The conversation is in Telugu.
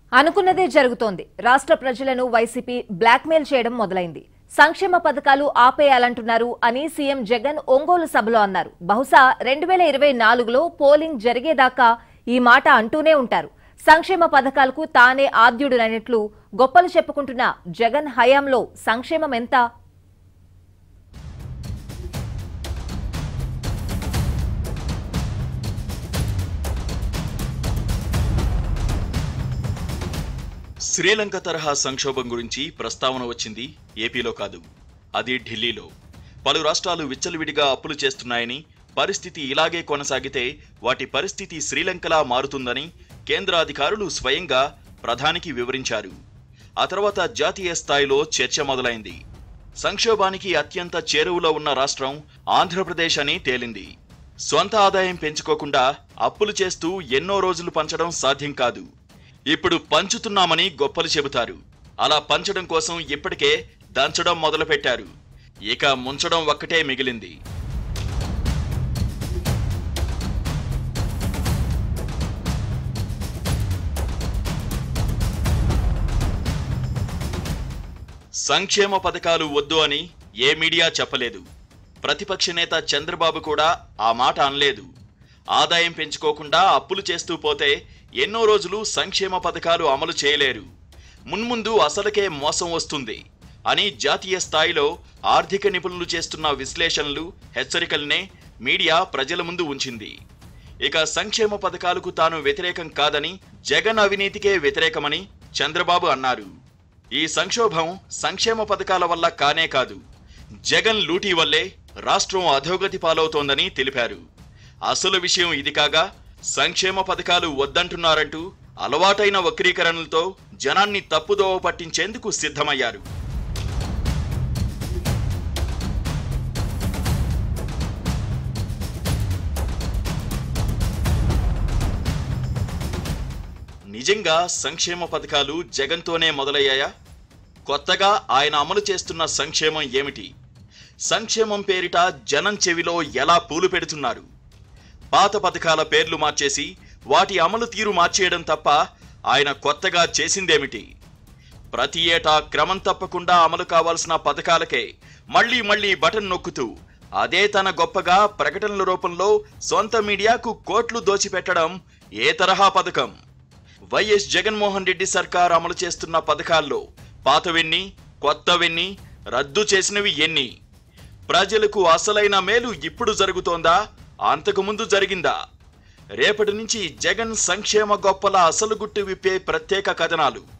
అనుకున్నదే జరుగుతోంది రాష్ట్ర ప్రజలను వైసీపీ బ్లాక్మెయిల్ చేయడం మొదలైంది సంక్షేమ పథకాలు ఆపేయాలంటున్నారు అని సీఎం జగన్ ఒంగోలు సభలో అన్నారు బహుశా రెండు వేల ఇరవై నాలుగులో పోలింగ్ జరిగేదాకా ఈ మాట అంటూనే ఉంటారు సంక్షేమ పథకాలకు తానే ఆద్యుడునన్నట్లు గొప్పలు చెప్పుకుంటున్న జగన్ హయాంలో సంక్షేమం ఎంత శ్రీలంక తరహా సంక్షోభం గురించి ప్రస్తావన వచ్చింది ఏపీలో కాదు అది ఢిల్లీలో పలు రాష్ట్రాలు విచ్చలవిడిగా అప్పులు చేస్తున్నాయని పరిస్థితి ఇలాగే కొనసాగితే వాటి పరిస్థితి శ్రీలంకలా మారుతుందని కేంద్ర అధికారులు స్వయంగా ప్రధానికి వివరించారు ఆ తర్వాత జాతీయ స్థాయిలో చర్చ మొదలైంది సంక్షోభానికి అత్యంత చేరువలో ఉన్న రాష్ట్రం ఆంధ్రప్రదేశ్ అని తేలింది స్వంత ఆదాయం పెంచుకోకుండా అప్పులు చేస్తూ ఎన్నో రోజులు పంచడం సాధ్యం కాదు ఇప్పుడు పంచుతున్నామని గొప్పలు చెబుతారు అలా పంచడం కోసం ఇప్పటికే దంచడం మొదలుపెట్టారు ఇక ముంచడం ఒక్కటే మిగిలింది సంక్షేమ పథకాలు వద్దు అని ఏ మీడియా చెప్పలేదు ప్రతిపక్ష నేత చంద్రబాబు కూడా ఆ మాట అనలేదు ఆదాయం పెంచుకోకుండా అప్పులు చేస్తూ పోతే ఎన్నో రోజులు సంక్షేమ పథకాలు అమలు చేయలేరు మున్ముందు అసలుకే మోసం వస్తుంది అని జాతీయ స్థాయిలో ఆర్థిక నిపుణులు చేస్తున్న విశ్లేషణలు హెచ్చరికలనే మీడియా ప్రజల ముందు ఉంచింది ఇక సంక్షేమ పథకాలకు తాను వ్యతిరేకం కాదని జగన్ అవినీతికే వ్యతిరేకమని చంద్రబాబు అన్నారు ఈ సంక్షోభం సంక్షేమ పథకాల వల్ల కానే కాదు జగన్ లూటీ వల్లే రాష్ట్రం అధోగతి పాలవుతోందని తెలిపారు అసలు విషయం ఇది కాగా సంక్షేమ పథకాలు వద్దంటున్నారంటూ అలవాటైన వక్రీకరణలతో జనాన్ని తప్పుదోవ పట్టించేందుకు సిద్ధమయ్యారు నిజంగా సంక్షేమ పథకాలు జగన్తోనే మొదలయ్యాయా కొత్తగా ఆయన అమలు చేస్తున్న సంక్షేమం ఏమిటి సంక్షేమం పేరిట జనం చెవిలో ఎలా పూలు పెడుతున్నారు పాత పథకాల పేర్లు మార్చేసి వాటి అమలు తీరు మార్చేయడం తప్ప ఆయన కొత్తగా చేసిందేమిటి ప్రతి ఏటా క్రమం తప్పకుండా అమలు కావాల్సిన పథకాలకే మళ్ళీ మళ్ళీ బటన్ నొక్కుతూ అదే తన గొప్పగా ప్రకటనల రూపంలో సొంత మీడియాకు కోట్లు దోచిపెట్టడం ఏ తరహా పథకం వైఎస్ జగన్మోహన్ రెడ్డి సర్కార్ అమలు చేస్తున్న పథకాల్లో పాతవెన్ని కొత్తవెన్ని రద్దు చేసినవి ఎన్ని ప్రజలకు అసలైన మేలు ఇప్పుడు జరుగుతోందా అంతకుముందు జరిగిందా రేపటి నుంచి జగన్ సంక్షేమ గొప్పల అసలు గుట్టు విప్పే ప్రత్యేక కథనాలు